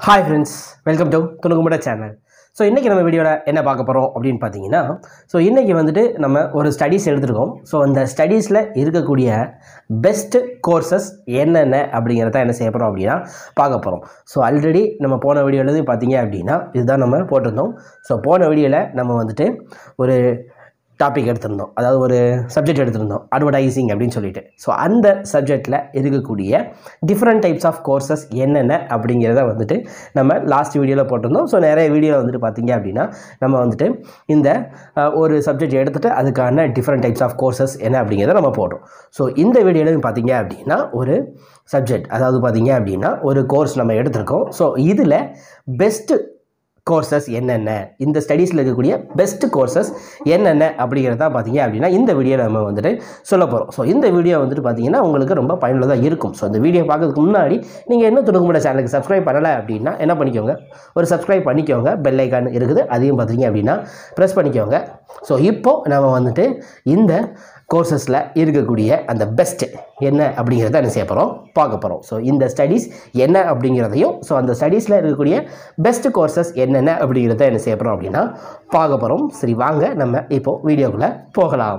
hi friends welcome to துணுக்குமுட channel so இன்றைக்கி நம்ம வீடியோவில் என்ன பார்க்க போகிறோம் அப்படின்னு பார்த்தீங்கன்னா ஸோ இன்றைக்கி வந்துட்டு நம்ம ஒரு ஸ்டடீஸ் எடுத்திருக்கோம் ஸோ அந்த ஸ்டடீஸில் இருக்கக்கூடிய பெஸ்ட்டு கோர்சஸ் என்னென்ன அப்படிங்கிறத என்ன செய்ய போகிறோம் அப்படின்னா பார்க்க போகிறோம் ஸோ ஆல்ரெடி நம்ம போன வீடியோலேருந்து பார்த்தீங்க அப்படின்னா இதுதான் நம்ம போட்டிருந்தோம் ஸோ போன வீடியோவில் நம்ம வந்துட்டு ஒரு டாபிக் எடுத்திருந்தோம் அதாவது ஒரு சப்ஜெக்ட் எடுத்திருந்தோம் அட்வர்டைசிங் அப்படின்னு சொல்லிட்டு ஸோ அந்த சப்ஜெக்டில் இருக்கக்கூடிய டிஃப்ரெண்ட் டைப்ஸ் ஆஃப் கோர்சஸ் என்னென்ன அப்படிங்கிறத வந்துட்டு நம்ம லாஸ்ட் வீடியோவில் போட்டிருந்தோம் ஸோ நிறைய வீடியோவில் வந்துட்டு பார்த்தீங்க அப்படின்னா நம்ம வந்துட்டு இந்த அஹ், ஒரு சப்ஜெக்ட் எடுத்துகிட்டு அதுக்கான டிஃப்ரெண்ட் டைப்ஸ் ஆஃப் கோர்சஸ் என்ன அப்படிங்கிறத நம்ம போடுறோம் ஸோ இந்த வீடியோவில் பார்த்தீங்க அப்படின்னா ஒரு சப்ஜெக்ட் அதாவது பார்த்தீங்க அப்படின்னா ஒரு கோர்ஸ் நம்ம எடுத்திருக்கோம் ஸோ இதில் பெஸ்ட்டு கோர்சஸ் என்னென்ன இந்த ஸ்டடீஸில் இருக்கக்கூடிய பெஸ்ட் கோர்சஸ் என்னென்ன அப்படிங்கிறத பார்த்தீங்க அப்படின்னா இந்த வீடியோ நம்ம வந்துட்டு சொல்ல போகிறோம் ஸோ இந்த வீடியோ வந்துட்டு பார்த்தீங்கன்னா உங்களுக்கு ரொம்ப பயனுள்ளதாக இருக்கும் ஸோ இந்த வீடியோ பார்க்கறதுக்கு முன்னாடி நீங்கள் இன்னும் துணுக்குமுட சேனலுக்கு சப்ஸ்கிரைப் பண்ணலை அப்படின்னா என்ன பண்ணிக்கோங்க ஒரு சப்ஸ்கிரைப் பண்ணிக்கோங்க பெல் ஐக்கான் இருக்குது அதையும் பார்த்தீங்க அப்படின்னா ப்ரெஸ் பண்ணிக்கோங்க ஸோ இப்போது நம்ம வந்துட்டு இந்த கோர்சஸில் இருக்கக்கூடிய அந்த பெஸ்ட்டு என்ன அப்படிங்கிறத என்ன செய்ய போகிறோம் பார்க்க போகிறோம் ஸோ இந்த ஸ்டடீஸ் என்ன அப்படிங்கிறதையும் ஸோ அந்த ஸ்டடீஸில் இருக்கக்கூடிய பெஸ்ட் கோர்சஸ் என்னென்ன அப்படிங்கிறத என்ன செய்ய போகிறோம் அப்படின்னா பார்க்க போகிறோம் சரி வாங்க நம்ம இப்போது வீடியோக்குள்ளே போகலாம்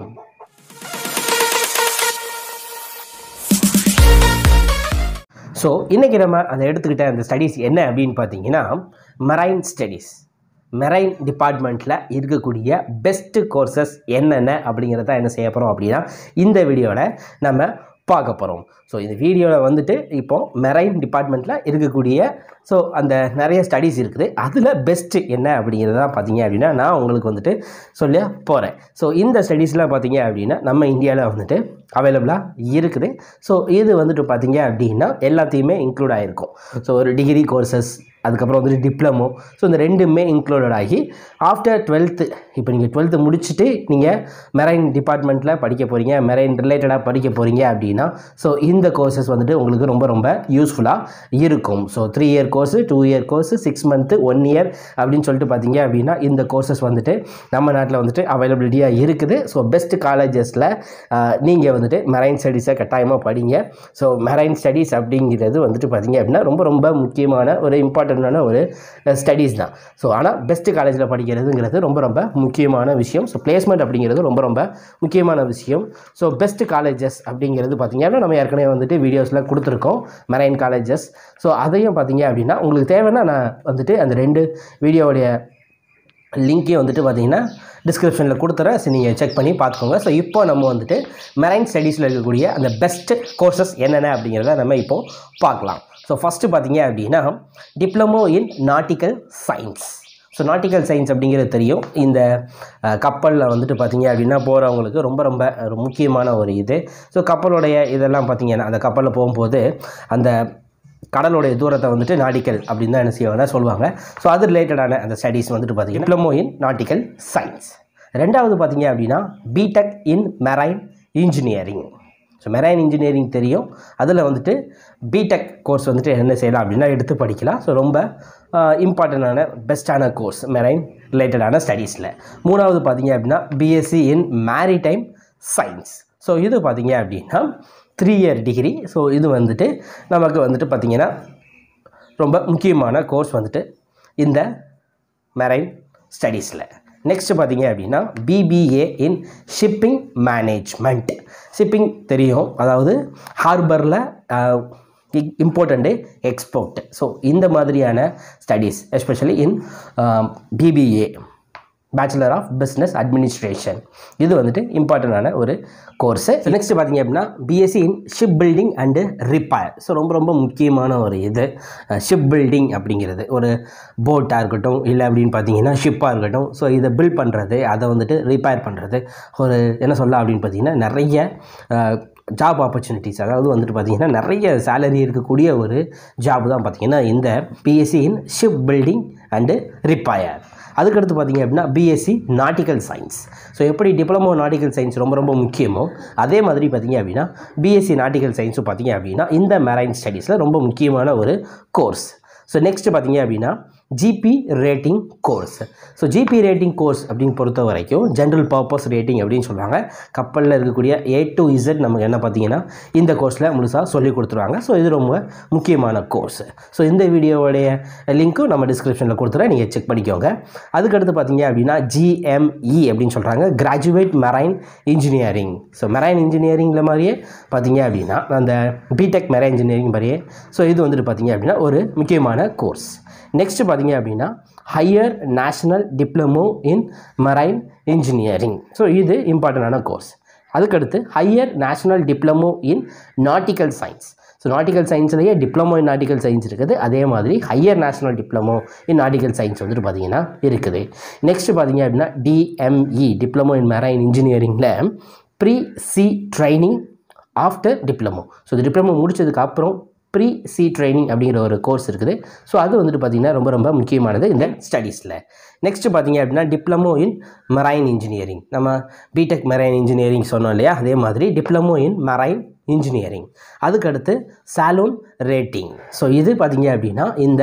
ஸோ இன்றைக்கி நம்ம அதை எடுத்துக்கிட்ட அந்த ஸ்டடீஸ் என்ன அப்படின்னு பார்த்தீங்கன்னா மெரைன் ஸ்டடீஸ் மெரைன் டிபார்ட்மெண்ட்டில் இருக்கக்கூடிய பெஸ்ட்டு கோர்சஸ் என்னென்ன அப்படிங்கிறத என்ன செய்ய போகிறோம் அப்படின்னா இந்த வீடியோவில் நம்ம பார்க்க போகிறோம் ஸோ இந்த வீடியோவில் வந்துட்டு இப்போ மெரைன் டிபார்ட்மெண்ட்டில் இருக்கக்கூடிய ஸோ அந்த நிறைய ஸ்டடீஸ் இருக்குது அதில் பெஸ்ட்டு என்ன அப்படிங்கிறத பார்த்தீங்க அப்படின்னா நான் உங்களுக்கு வந்துட்டு சொல்ல போகிறேன் ஸோ இந்த ஸ்டடீஸ்லாம் பார்த்தீங்க அப்படின்னா நம்ம இந்தியாவில் வந்துட்டு அவைலபிளாக இருக்குது ஸோ இது வந்துட்டு பார்த்தீங்க அப்படின்னா எல்லாத்தையுமே இன்க்ளூட் ஆகிருக்கும் ஸோ ஒரு டிகிரி கோர்சஸ் அதுக்கப்புறம் வந்துட்டு டிப்ளமோ ஸோ இந்த ரெண்டுமே இன்க்ளூடட் ஆகி ஆஃப்டர் டுவெல்த்து இப்போ நீங்கள் டுவெல்த்து முடிச்சுட்டு நீங்கள் மெரைன் டிபார்ட்மெண்ட்டில் படிக்க போகிறீங்க மெரைன் ரிலேட்டடாக படிக்க போகிறீங்க அப்படின்னா ஸோ இந்த கோர்சஸ் வந்துட்டு உங்களுக்கு ரொம்ப ரொம்ப யூஸ்ஃபுல்லாக இருக்கும் so three year course two year course six month one year அப்படின்னு சொல்லிட்டு பார்த்தீங்க அப்படின்னா இந்த கோர்சஸ் வந்துட்டு நம்ம நாட்டில் வந்துட்டு அவைலபிலிட்டியாக இருக்குது ஸோ பெஸ்ட் காலேஜஸில் நீங்கள் வந்துட்டு மெரைன் ஸ்டடீஸை கட்டாயமாக படிங்க ஸோ மெரைன் ஸ்டடீஸ் அப்படிங்கிறது வந்துட்டு பார்த்தீங்க அப்படின்னா ரொம்ப ரொம்ப முக்கியமான ஒரு இம்பார்ட்டண்ட்டான ஒரு ஸ்டடீஸ் தான் ஸோ ஆனால் பெஸ்ட் காலேஜில் படிக்கிறதுங்கிறது ரொம்ப ரொம்ப முக்கியமான விஷயம் ஸோ பிளேஸ்மெண்ட் அப்படிங்கிறது ரொம்ப ரொம்ப முக்கியமான விஷயம் ஸோ பெஸ்ட் காலேஜஸ் அப்படிங்கிறது பார்த்தீங்கன்னா நம்ம ஏற்கனவே வந்துட்டு வீடியோஸில் கொடுத்துருக்கோம் மெரைன் காலேஜஸ் ஸோ அதையும் பார்த்தீங்க அப்படின்னா உங்களுக்கு தேவைன்னா நான் வந்துட்டு அந்த ரெண்டு வீடியோவுடைய லிங்க்கையும் வந்துட்டு பார்த்தீங்கன்னா டிஸ்கிரிப்ஷனில் கொடுத்துறேன் ஸோ நீங்கள் செக் பண்ணி பார்த்துக்கோங்க ஸோ இப்போ நம்ம வந்துட்டு மெரைன் ஸ்டடீஸில் இருக்கக்கூடிய அந்த பெஸ்ட் கோர்சஸ் என்னென்ன அப்படிங்கிறத நம்ம இப்போ பார்க்கலாம் ஸோ ஃபஸ்ட்டு பார்த்தீங்க அப்படின்னா diploma in nautical science so nautical science அப்படிங்கிறது தெரியும் இந்த கப்பலில் வந்துட்டு பார்த்தீங்க அப்படின்னா போகிறவங்களுக்கு ரொம்ப ரொம்ப ஒரு முக்கியமான ஒரு இது ஸோ கப்பலுடைய இதெல்லாம் பார்த்தீங்கன்னா அந்த கப்பலில் போகும்போது அந்த கடலுடைய தூரத்தை வந்துட்டு நாட்டிக்கல் அப்படின்னு தான் என்ன செய்வாங்கன்னா சொல்லுவாங்க ஸோ அது ரிலேட்டடான அந்த ஸ்டடீஸ் வந்துட்டு பார்த்தீங்கன்னா டிப்ளமோ இன் நாட்டிக்கல் சயின்ஸ் ரெண்டாவது பார்த்தீங்க அப்படின்னா BTech in marine engineering so marine engineering தெரியும் அதில் வந்துட்டு பிடெக் கோர்ஸ் வந்துட்டு என்ன செய்யலாம் அப்படின்னா எடுத்து படிக்கலாம் ஸோ ரொம்ப இம்பார்ட்டண்டான பெஸ்ட்டான கோர்ஸ் மெரைன் ரிலேட்டடான ஸ்டடீஸில் மூணாவது பார்த்தீங்க அப்படின்னா BSc in maritime science so இது பார்த்தீங்க அப்படின்னா த்ரீ இயர் டிகிரி ஸோ இது வந்துட்டு நமக்கு வந்துட்டு பார்த்திங்கன்னா ரொம்ப முக்கியமான கோர்ஸ் வந்துட்டு இந்த மெரைன் ஸ்டடீஸில் நெக்ஸ்ட் பார்த்தீங்க அப்படின்னா BBA in shipping management shipping தெரியும் அதாவது ஹார்பரில் இம்பார்ட்டண்ட்டு எக்ஸ்போர்ட் ஸோ இந்த மாதிரியான studies especially in BBA bachelor of business administration இது வந்துட்டு இம்பார்ட்டண்டான ஒரு கோர்ஸு நெக்ஸ்ட் பார்த்தீங்க அப்படின்னா BSc in shipbuilding and repair so ரொம்ப ரொம்ப முக்கியமான ஒரு இது ஷிப் பில்டிங் அப்படிங்கிறது ஒரு போட்டாக இருக்கட்டும் இல்லை அப்படின்னு பார்த்தீங்கன்னா ஷிப்பாக இருக்கட்டும் ஸோ இதை பில்ட் பண்ணுறது அதை வந்துட்டு ரிப்பேர் பண்ணுறது ஒரு என்ன சொல்ல அப்படின்னு பார்த்தீங்கன்னா நிறைய ஜாப் ஆப்பர்ச்சுனிட்டிஸ் அதாவது வந்துட்டு பார்த்தீங்கன்னா நிறைய சேலரி இருக்கக்கூடிய ஒரு ஜாப் தான் பார்த்தீங்கன்னா இந்த BSc in shipbuilding and repair அதுக்கடுத்து பார்த்தீங்க அப்படின்னா பிஎஸ்சி நாட்டிக்கல் சயின்ஸ் ஸோ எப்படி டிப்ளமோ நாட்டிக்கல் சயின்ஸ் ரொம்ப ரொம்ப முக்கியமோ அதே மாதிரி பார்த்தீங்க அப்படின்னா பிஎஸ்சி நாட்டிக்கல் சயின்ஸும் பார்த்தீங்க அப்படின்னா இந்த மெரைன் ஸ்டடீஸில் ரொம்ப முக்கியமான ஒரு கோர்ஸ் ஸோ நெக்ஸ்ட் பார்த்தீங்க அப்படின்னா GP rating course so GP rating course அப்படின்னு பொறுத்த வரைக்கும் ஜென்ரல் பர்பஸ் ரேட்டிங் அப்படின்னு சொல்லுவாங்க கப்பலில் இருக்கக்கூடிய ஏ டு இசட் நமக்கு என்ன பார்த்தீங்கன்னா இந்த கோர்ஸில் முழுசாக சொல்லி கொடுத்துருவாங்க ஸோ இது ரொம்ப முக்கியமான கோர்ஸ் ஸோ இந்த வீடியோவுடைய லிங்க்கும் நம்ம டிஸ்கிரிப்ஷனில் கொடுத்துறேன் நீங்கள் செக் பண்ணிக்கோங்க அதுக்கடுத்து பார்த்தீங்க அப்படின்னா ஜிஎம்இ அப்படின்னு சொல்கிறாங்க graduate marine engineering so marine இன்ஜினியரிங்கில் மாதிரியே பார்த்தீங்க அப்படின்னா அந்த பிடெக் மெரைன் இன்ஜினியரிங் மாதிரியே ஸோ இது வந்துட்டு பார்த்தீங்க அப்படின்னா ஒரு முக்கியமான கோர்ஸ் நெக்ஸ்ட் பார்த்தீங்க அப்படின்னா higher national diploma in marine engineering so இது இம்பார்ட்டண்டான கோர்ஸ் அதுக்கடுத்து higher national diploma in nautical science so nautical சயின்ஸ்லேயே டிப்ளமோ இன் நாட்டிக்கல் சயின்ஸ் இருக்குது அதே மாதிரி higher national diploma in nautical science வந்துட்டு பார்த்தீங்கன்னா இருக்குது நெக்ஸ்ட் பார்த்தீங்க அப்படின்னா டிஎம்இ டிப்ளமோ இன் மெரைன் இன்ஜினியரிங்கில் pre sea training after diploma so இந்த டிப்ளமோ முடிச்சதுக்கு அப்புறம் ப்ரீ சி ட்ரைனிங் அப்படிங்கிற ஒரு கோர்ஸ் இருக்குது ஸோ அது வந்துட்டு பார்த்திங்கன்னா ரொம்ப ரொம்ப முக்கியமானது இந்த ஸ்டடீஸில் நெக்ஸ்ட் பார்த்தீங்க அப்படின்னா டிப்ளமோ இன் மெரைன் இன்ஜினியரிங் நம்ம பிடெக் மெரைன் இன்ஜினியரிங் சொன்னோம் இல்லையா அதே மாதிரி டிப்ளமோ இன் மெரைன் இன்ஜினியரிங் அதுக்கடுத்து சாலூன் ரேட்டிங் ஸோ இது பார்த்தீங்க அப்படின்னா இந்த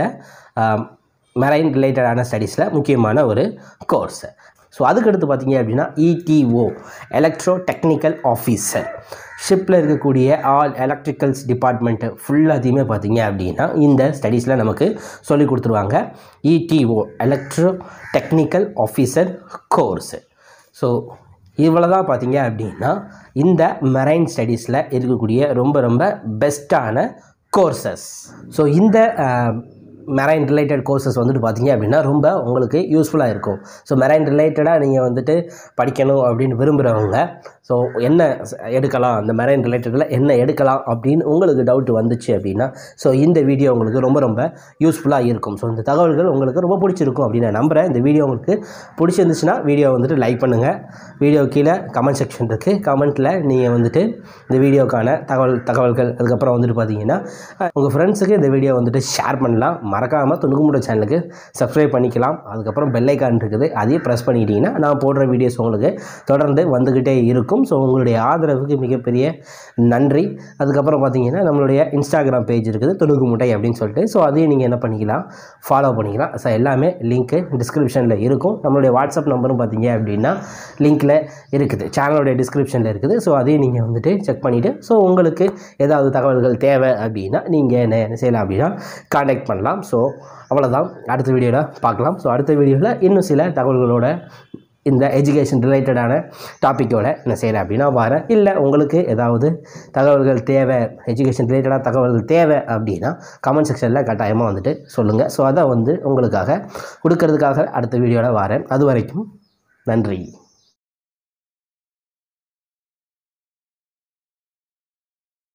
மெரைன் ரிலேட்டடான ஸ்டடீஸில் முக்கியமான ஒரு கோர்ஸ் ஸோ அதுக்கடுத்து பார்த்தீங்க அப்படின்னா இடிஓ எலக்ட்ரோ டெக்னிக்கல் ஆஃபீஸர் ஷிப்பில் இருக்கக்கூடிய ஆல் எலக்ட்ரிக்கல்ஸ் டிபார்ட்மெண்ட்டு ஃபுல்லாத்தையுமே பார்த்தீங்க அப்படின்னா இந்த ஸ்டடீஸில் நமக்கு சொல்லி கொடுத்துருவாங்க ETO electro technical officer course so இவ்வளோ தான் பார்த்தீங்க அப்படின்னா இந்த மெரைன் ஸ்டடீஸில் இருக்கக்கூடிய ரொம்ப ரொம்ப பெஸ்ட்டான கோர்சஸ் ஸோ இந்த மெரைன் ரிலேட்டட் கோர்சஸ் வந்துட்டு பார்த்தீங்க அப்படின்னா ரொம்ப உங்களுக்கு யூஸ்ஃபுல்லாக இருக்கும் ஸோ மெரைன் ரிலேட்டடாக நீங்கள் வந்துட்டு படிக்கணும் அப்படின்னு விரும்புகிறவங்க ஸோ என்ன எடுக்கலாம் அந்த மெரைன் ரிலேட்டடில் என்ன எடுக்கலாம் அப்படின்னு உங்களுக்கு டவுட் வந்துச்சு அப்படின்னா ஸோ இந்த வீடியோ உங்களுக்கு ரொம்ப ரொம்ப யூஸ்ஃபுல்லாக இருக்கும் ஸோ இந்த தகவல்கள் உங்களுக்கு ரொம்ப பிடிச்சிருக்கும் அப்படின்னு நான் நம்புகிறேன் இந்த வீடியோ உங்களுக்கு பிடிச்சிருந்துச்சுன்னா வீடியோ வந்துட்டு லைக் பண்ணுங்கள் வீடியோ கீழே கமெண்ட் செக்ஷன் இருக்குது கமெண்ட்டில் நீங்கள் வந்துட்டு இந்த வீடியோக்கான தகவல் தகவல்கள் அதுக்கப்புறம் வந்துட்டு பார்த்தீங்கன்னா உங்கள் ஃப்ரெண்ட்ஸுக்கு இந்த வீடியோ வந்துட்டு ஷேர் பண்ணலாம் மறக்காமல் துணுக்குமுட சேனலுக்கு சப்ஸ்கிரைப் பண்ணிக்கலாம் அதுக்கப்புறம் பெல் ஐக்கான் இருக்குது அதையும் ப்ரெஸ் பண்ணிக்கிட்டிங்கன்னா நான் போடுற வீடியோஸ் உங்களுக்கு தொடர்ந்து வந்துக்கிட்டே இருக்கும் ஸோ உங்களுடைய ஆதரவுக்கு மிகப்பெரிய நன்றி அதுக்கப்புறம் பார்த்தீங்கன்னா நம்மளுடைய இன்ஸ்டாகிராம் பேஜ் இருக்குது துணுக்கு முட்டை அப்படின்னு சொல்லிட்டு ஸோ அதையும் நீங்கள் என்ன பண்ணிக்கலாம் ஃபாலோ பண்ணிக்கலாம் ஸோ எல்லாமே லிங்க்கு டிஸ்கிரிப்ஷனில் இருக்கும் நம்மளுடைய வாட்ஸ்அப் நம்பரும் பார்த்தீங்க அப்படின்னா லிங்க்கில் இருக்குது சேனலுடைய டிஸ்கிரிப்ஷனில் இருக்குது ஸோ அதையும் நீங்கள் வந்துட்டு செக் பண்ணிவிட்டு ஸோ உங்களுக்கு ஏதாவது தகவல்கள் தேவை அப்படின்னா நீங்கள் என்ன என்ன செய்யலாம் அப்படின்னா காண்டாக்ட் பண்ணலாம் ஸோ அவ்வளோதான் அடுத்த வீடியோவில் பார்க்கலாம் ஸோ அடுத்த வீடியோவில் இன்னும் சில தகவல்களோட இந்த எஜுகேஷன் ரிலேட்டடான டாப்பிக்கோட என்ன செய்கிறேன் அப்படின்னா வரேன் இல்லை உங்களுக்கு ஏதாவது தகவல்கள் தேவை எஜுகேஷன் ரிலேட்டடாக தகவல்கள் தேவை அப்படின்னா கமெண்ட் செக்ஷனில் கட்டாயமாக வந்துட்டு சொல்லுங்கள் ஸோ அதை வந்து உங்களுக்காக கொடுக்கறதுக்காக அடுத்த வீடியோவில் வரேன் அது வரைக்கும் நன்றி